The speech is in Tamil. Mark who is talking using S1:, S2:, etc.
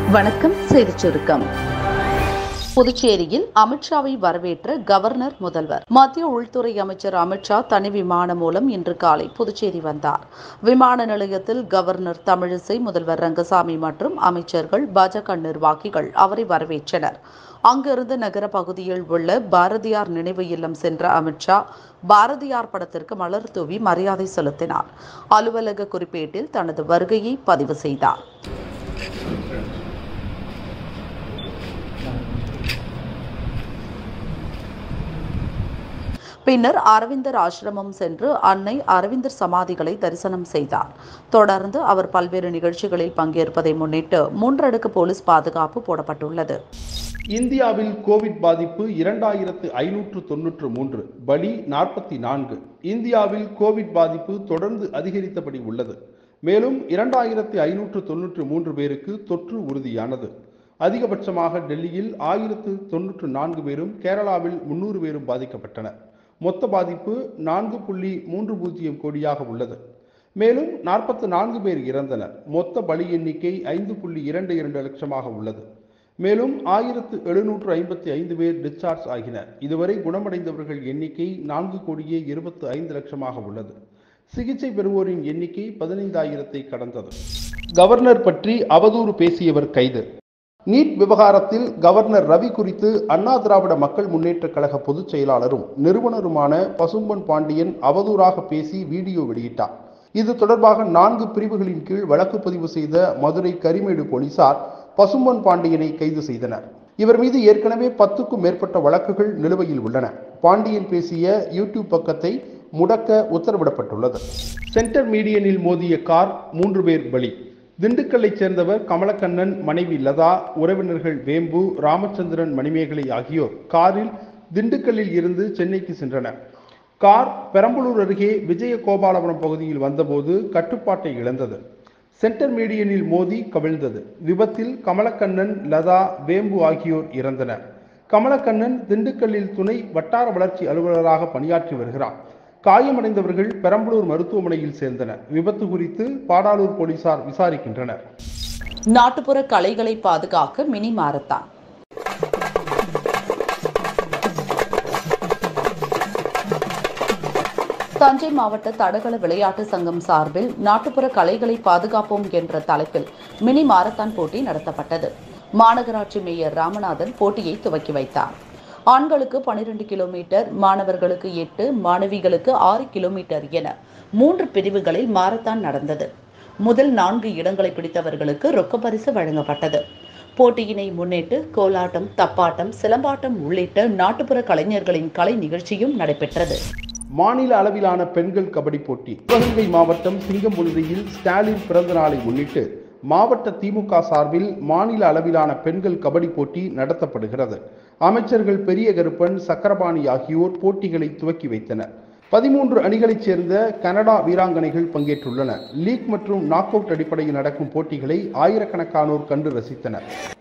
S1: வணக்கம் செய்திச் சுருக்கம் புதுச்சேரியில் அமித்ஷாவை வரவேற்ற கவர்னர் முதல்வர் மத்திய உள்துறை அமைச்சர் அமித்ஷா தனி விமானம் மூலம் இன்று காலை புதுச்சேரி வந்தார் விமான நிலையத்தில் கவர்னர் தமிழிசை முதல்வர் ரங்கசாமி மற்றும் அமைச்சர்கள் பாஜக நிர்வாகிகள் அவரை வரவேற்றனர் அங்கிருந்து நகர பகுதியில் உள்ள பாரதியார் நினைவு இல்லம் சென்ற அமித்ஷா பாரதியார் படத்திற்கு மலர் தூவி மரியாதை செலுத்தினார் அலுவலக குறிப்பேட்டில் தனது வருகையை பதிவு செய்தார் பின்னர் அரவிந்தர் ஆசிரமம் சென்று அன்னை அரவிந்தர் சமாதிகளை தரிசனம் செய்தார் தொடர்ந்து அவர் பல்வேறு நிகழ்ச்சிகளில் பங்கேற்பதை முன்னிட்டு மூன்றடுக்கு போலீஸ் பாதுகாப்பு போடப்பட்டுள்ளது
S2: இந்தியாவில் கோவிட் பாதிப்பு இரண்டாயிரத்து ஐநூற்று தொன்னூற்று மூன்று பலி நாற்பத்தி நான்கு இந்தியாவில் கோவிட் பாதிப்பு தொடர்ந்து அதிகரித்தபடி உள்ளது மேலும் இரண்டாயிரத்து ஐநூற்று தொன்னூற்று மூன்று பேருக்கு தொற்று உறுதியானது அதிகபட்சமாக டெல்லியில் ஆயிரத்து தொன்னூற்று நான்கு பேரும் கேரளாவில் முன்னூறு பேரும் பாதிக்கப்பட்டனர் மொத்த பாதிப்பு நான்கு புள்ளி மூன்று பூஜ்ஜியம் கோடியாக உள்ளது மேலும் நாற்பத்து நான்கு பேர் இறந்தனர் மொத்த பலி எண்ணிக்கை ஐந்து புள்ளி இரண்டு இரண்டு லட்சமாக உள்ளது மேலும் ஆயிரத்து எழுநூற்று ஐம்பத்தி ஐந்து பேர் டிஸ்சார்ஜ் ஆகினர் இதுவரை குணமடைந்தவர்கள் எண்ணிக்கை நான்கு கோடியே இருபத்து ஐந்து லட்சமாக உள்ளது சிகிச்சை பெறுவோரின் எண்ணிக்கை பதினைந்தாயிரத்தை கடந்தது கவர்னர் பற்றி அவதூறு பேசியவர் கைது நீட் விவகாரத்தில் கவர்னர் ரவி குறித்து அண்ணா திராவிட மக்கள் முன்னேற்ற கழக பொதுச் செயலாளரும் நிறுவனருமான பசும்பன் பாண்டியன் அவதூறாக பேசி வீடியோ வெளியிட்டார் இது தொடர்பாக நான்கு பிரிவுகளின் கீழ் வழக்கு பதிவு செய்த மதுரை கரிமேடு போலீசார் பசும்பன் பாண்டியனை கைது செய்தனர் இவர் மீது ஏற்கனவே பத்துக்கும் மேற்பட்ட வழக்குகள் நிலுவையில் உள்ளன பாண்டியன் பேசிய யூடியூப் பக்கத்தை முடக்க உத்தரவிடப்பட்டுள்ளது சென்டர் மீடியனில் மோதிய கார் மூன்று பேர் பலி திண்டுக்கல்லைச் சேர்ந்தவர் கமலக்கண்ணன் மனைவி லதா உறவினர்கள் வேம்பு ராமச்சந்திரன் மணிமேகலை ஆகியோர் காரில் திண்டுக்கல்லில் இருந்து சென்னைக்கு சென்றனர் கார் பெரம்பலூர் அருகே விஜயகோபாலபுரம் பகுதியில் வந்தபோது கட்டுப்பாட்டை இழந்தது சென்டர் மீடியனில் மோதி கவிழ்ந்தது விபத்தில் கமலக்கண்ணன் லதா வேம்பு ஆகியோர் இறந்தனர் கமலக்கண்ணன் திண்டுக்கல்லில் துணை வட்டார வளர்ச்சி அலுவலராக பணியாற்றி வருகிறார் காயமடைந்தவர்கள் பெரம்பலூர் மருத்துவமனையில் சேர்ந்தனர் விபத்து குறித்து பாடாலூர் போலீசார் விசாரிக்கின்றனர்
S1: நாட்டுப்புற கலைகளை பாதுகாக்க மினி மாரத்தான் தஞ்சை மாவட்ட தடகள விளையாட்டு சங்கம் சார்பில் நாட்டுப்புற கலைகளை பாதுகாப்போம் என்ற தலைப்பில் மினி மாரத்தான் போட்டி நடத்தப்பட்டது மாநகராட்சி மேயர் ராமநாதன் போட்டியை துவக்கி வைத்தார் ஆண்களுக்கு பனிரெண்டு கிலோமீட்டர் மாணவர்களுக்கு எட்டு மாணவிகளுக்கு ஆறு கிலோமீட்டர் என மூன்று பிரிவுகளில் மாரத்தான் நடந்தது முதல் நான்கு இடங்களை பிடித்தவர்களுக்கு ரொக்க பரிசு வழங்கப்பட்டது போட்டியினை முன்னிட்டு கோலாட்டம் தப்பாட்டம் சிலம்பாட்டம் உள்ளிட்ட நாட்டுப்புற கலைஞர்களின் கலை நிகழ்ச்சியும் நடைபெற்றது
S2: மாநில அளவிலான பெண்கள் கபடி போட்டி சிவகங்கை மாவட்டம் சிங்கம்புழுதியில் ஸ்டாலின் பிறந்த நாளை முன்னிட்டு மாவட்ட திமுக சார்பில் மாநில அளவிலான பெண்கள் கபடி போட்டி நடத்தப்படுகிறது அமைச்சர்கள் பெரிய கருப்பன் சக்கரபாணி ஆகியோர் போட்டிகளை துவக்கி வைத்தனர் பதிமூன்று அணிகளைச் சேர்ந்த கனடா வீராங்கனைகள் பங்கேற்றுள்ளனர் லீக் மற்றும் நாக் அவுட் அடிப்படையில் நடக்கும் போட்டிகளை ஆயிரக்கணக்கானோர் கண்டு ரசித்தனர்